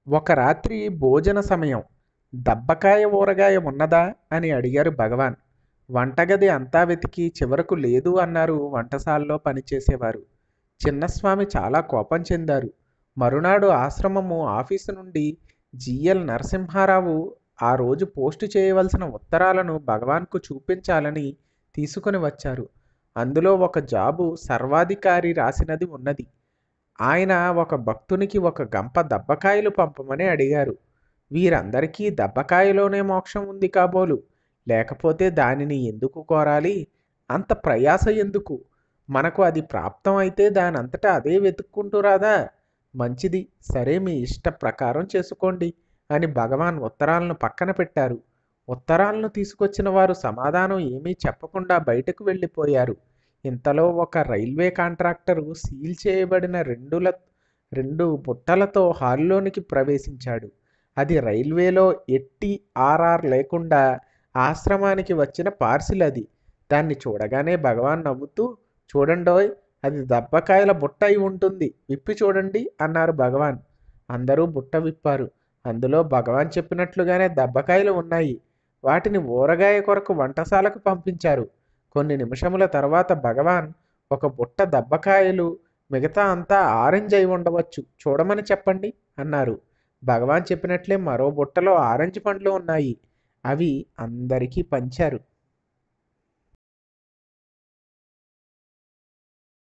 ఒక రాత్రి భోజన సమయం దబ్బకాయ ఊరగాయ ఉన్నదా అని అడిగారు భగవాన్ వంటగది అంతా వెతికి చివరకు లేదు అన్నారు వంటశాలలో పనిచేసేవారు చిన్నస్వామి చాలా కోపం చెందారు మరునాడు ఆశ్రమము ఆఫీసు నుండి జిఎల్ నరసింహారావు ఆ రోజు పోస్టు చేయవలసిన ఉత్తరాలను భగవాన్కు చూపించాలని తీసుకుని వచ్చారు అందులో ఒక జాబు సర్వాధికారి రాసినది ఉన్నది ఆయన ఒక భక్తునికి ఒక గంప దబ్బకాయలు పంపమని అడిగారు వీరందరికీ దబ్బకాయలోనే మోక్షం ఉంది కాబోలు లేకపోతే దానిని ఎందుకు కోరాలి అంత ప్రయాస ఎందుకు మనకు అది ప్రాప్తం అయితే దాని అంతటా అదే వెతుక్కుంటూ రాదా మంచిది సరే మీ ఇష్ట ప్రకారం చేసుకోండి అని భగవాన్ ఉత్తరాలను పక్కన పెట్టారు ఉత్తరాలను తీసుకొచ్చిన వారు సమాధానం ఏమీ చెప్పకుండా బయటకు వెళ్ళిపోయారు ఇంతలో ఒక రైల్వే కాంట్రాక్టరు సీల్ చేయబడిన రెండుల రెండు బుట్టలతో హాల్లోనికి ప్రవేశించాడు అది రైల్వేలో ఎట్టి ఆర్ఆర్ లేకుండా ఆశ్రమానికి వచ్చిన పార్సిల్ అది దాన్ని చూడగానే భగవాన్ నవ్వుతూ చూడండోయ్ అది దబ్బకాయల బుట్ట అయి ఉంటుంది విప్పి చూడండి అన్నారు భగవాన్ అందరూ బుట్ట విప్పారు అందులో భగవాన్ చెప్పినట్లుగానే దబ్బకాయలు ఉన్నాయి వాటిని ఊరగాయ కొరకు వంటశాలకు పంపించారు కొన్ని నిమిషముల తర్వాత భగవాన్ ఒక బుట్ట దబ్బకాయలు మిగతా అంతా ఆరెంజ్ అయి ఉండవచ్చు చూడమని చెప్పండి అన్నారు భగవాన్ చెప్పినట్లే మరో బుట్టలో ఆరెంజ్ పండ్లు ఉన్నాయి అవి అందరికీ పంచారు